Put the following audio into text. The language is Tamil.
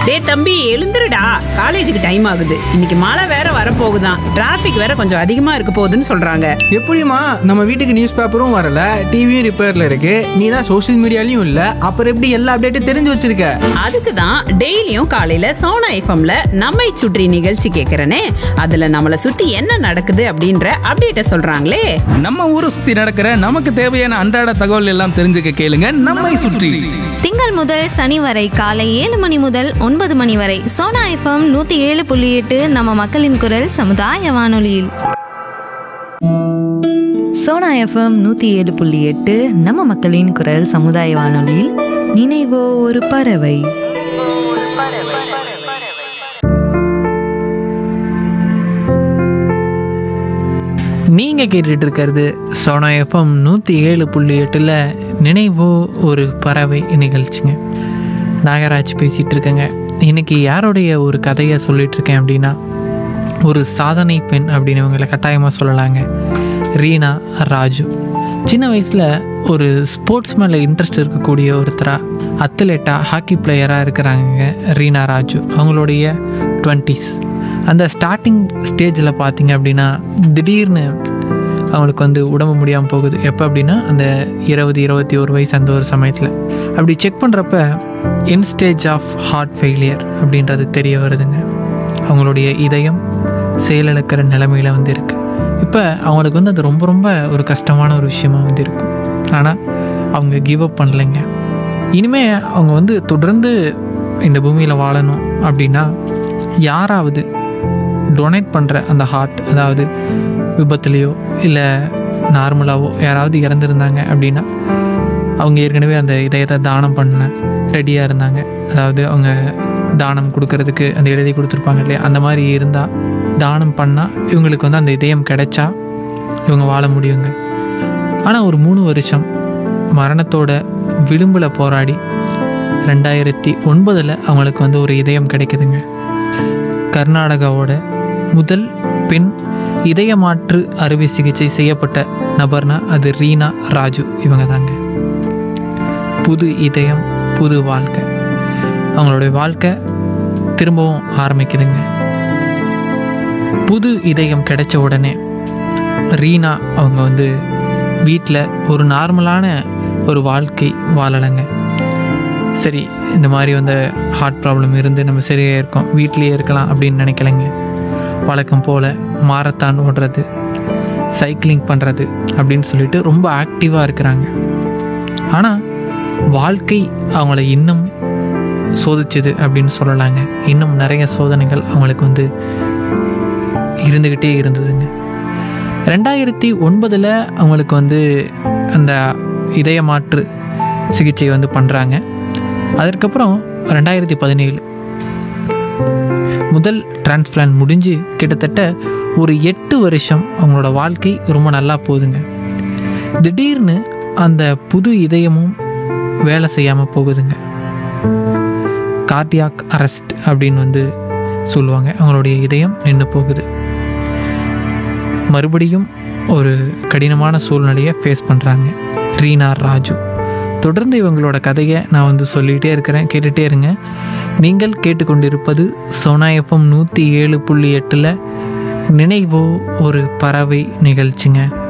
டேய் தம்பி எழுந்துருடா காலேஜுக்கு டைம் ஆகுது இன்னைக்கு மழை வேற வரப்போகுதாம் டிராஃபிக் வேற கொஞ்சம் அதிகமா இருக்க போகுதுன்னு சொல்றாங்க எப்படிம்மா நம்ம வீட்டுக்கு நியூஸ் பேப்பரும் வரல டிவியும் ரிப்பேர்ல இருக்கு நீ தான் சோஷியல் மீடியாலையும் இல்ல அப்புறம் எப்படி எல்லா அப்டேட்டும் தெரிஞ்சு வச்சிருக்க அதுக்கு தான் டெய்லியும் காலையில சோனா எஃப்எம்ல நம்மை சுற்றி நிகழ்ச்சி கேட்கறனே அதுல நம்மளை சுத்தி என்ன நடக்குது அப்படின்ற அப்டேட்ட சொல்றாங்களே நம்ம ஊரை சுத்தி நடக்கிற நமக்கு தேவையான அன்றாட தகவல் எல்லாம் தெரிஞ்சுக்க கேளுங்க நம்மை சுற்றி திங்கள் முதல் சனி வரை காலை ஏழு மணி முதல் ஒன்பது மணி வரை சோனா எஃப்எம் நூத்தி ஏழு புள்ளி எட்டு நம்ம மக்களின் குரல் சமுதாய வானொலியில் சோனா எஃப்எம் நூற்றி ஏழு புள்ளி எட்டு நம்ம மக்களின் குரல் சமுதாய வானொலியில் நினைவோ ஒரு பறவை நீங்கள் கேட்டுட்டு இருக்கிறது சோனா எஃப்எம் நூற்றி ஏழு புள்ளி எட்டில் நினைவோ ஒரு பறவை நிகழ்ச்சிங்க நாகராஜ் பேசிகிட்டு இருக்கேங்க இன்னைக்கு யாருடைய ஒரு கதையை சொல்லிட்டு இருக்கேன் அப்படின்னா ஒரு சாதனை பெண் அப்படின்னு இவங்களை கட்டாயமாக சொல்லலாங்க ரீனா ராஜு சின்ன வயசில் ஒரு ஸ்போர்ட்ஸ் மேலே இன்ட்ரெஸ்ட் இருக்கக்கூடிய ஒருத்தராக அத்லெட்டாக ஹாக்கி பிளேயராக இருக்கிறாங்க ரீனா ராஜு அவங்களுடைய டுவெண்ட்டீஸ் அந்த ஸ்டார்டிங் ஸ்டேஜில் பார்த்தீங்க அப்படின்னா திடீர்னு அவங்களுக்கு வந்து உடம்பு முடியாமல் போகுது எப்போ அப்படின்னா அந்த இருபது இருபத்தி ஒரு வயசு அந்த ஒரு சமயத்தில் அப்படி செக் பண்ணுறப்ப in stage of heart failure அப்படின்றது தெரிய வருதுங்க அவங்களுடைய இதயம் செயலிழக்கிற நிலைமையில் வந்து இருக்குது இப்போ அவங்களுக்கு வந்து அது ரொம்ப ரொம்ப ஒரு கஷ்டமான ஒரு விஷயமா வந்து இருக்கும் ஆனால் அவங்க கிவ் அப் பண்ணலைங்க இனிமே அவங்க வந்து தொடர்ந்து இந்த பூமியில் வாழணும் அப்படின்னா யாராவது டொனேட் பண்ணுற அந்த ஹார்ட் அதாவது விபத்துலேயோ இல்லை நார்மலாவோ யாராவது இறந்துருந்தாங்க அப்படின்னா அவங்க ஏற்கனவே அந்த இதயத்தை தானம் பண்ண ரெடியாக இருந்தாங்க அதாவது அவங்க தானம் கொடுக்கறதுக்கு அந்த எழுதி கொடுத்துருப்பாங்க இல்லையா அந்த மாதிரி இருந்தால் தானம் பண்ணால் இவங்களுக்கு வந்து அந்த இதயம் கிடைச்சா இவங்க வாழ முடியுங்க ஆனால் ஒரு மூணு வருஷம் மரணத்தோட விளிம்பில் போராடி ரெண்டாயிரத்தி ஒன்பதில் அவங்களுக்கு வந்து ஒரு இதயம் கிடைக்குதுங்க கர்நாடகாவோட முதல் பெண் இதய மாற்று அறுவை சிகிச்சை செய்யப்பட்ட நபர்னா அது ரீனா ராஜு இவங்க தாங்க புது இதயம் புது வாழ்க்கை அவங்களுடைய வாழ்க்கை திரும்பவும் ஆரம்பிக்குதுங்க புது இதயம் கிடைச்ச உடனே ரீனா அவங்க வந்து வீட்டில் ஒரு நார்மலான ஒரு வாழ்க்கை வாழலைங்க சரி இந்த மாதிரி வந்து ஹார்ட் ப்ராப்ளம் இருந்து நம்ம சரியாக இருக்கோம் வீட்லேயே இருக்கலாம் அப்படின்னு நினைக்கலைங்க வழக்கம் போல் மாரத்தான் ஓடுறது சைக்கிளிங் பண்ணுறது அப்படின்னு சொல்லிட்டு ரொம்ப ஆக்டிவாக இருக்கிறாங்க ஆனால் வாழ்க்கை அவங்கள இன்னும் சோதிச்சுது அப்படின்னு சொல்லலாங்க இன்னும் நிறைய சோதனைகள் அவங்களுக்கு வந்து இருந்துக்கிட்டே இருந்ததுங்க ரெண்டாயிரத்தி ஒன்பதில் அவங்களுக்கு வந்து அந்த இதய மாற்று சிகிச்சை வந்து பண்ணுறாங்க அதற்கப்புறம் ரெண்டாயிரத்தி பதினேழு முதல் டிரான்ஸ்பிளான்ட் முடிஞ்சு கிட்டத்தட்ட ஒரு எட்டு வருஷம் அவங்களோட வாழ்க்கை ரொம்ப நல்லா போகுதுங்க திடீர்னு அந்த புது இதயமும் வேலை செய்யாமல் போகுதுங்க கார்டியாக் அரெஸ்ட் அப்படின்னு வந்து சொல்லுவாங்க அவங்களுடைய இதயம் நின்று போகுது மறுபடியும் ஒரு கடினமான சூழ்நிலையை ஃபேஸ் பண்ணுறாங்க ரீனா ராஜு தொடர்ந்து இவங்களோட கதையை நான் வந்து சொல்லிகிட்டே இருக்கிறேன் கேட்டுகிட்டே இருங்க நீங்கள் கேட்டுக்கொண்டிருப்பது சோனா எஃப்எம் நூற்றி ஏழு புள்ளி எட்டில் நினைவோ ஒரு பறவை நிகழ்ச்சிங்க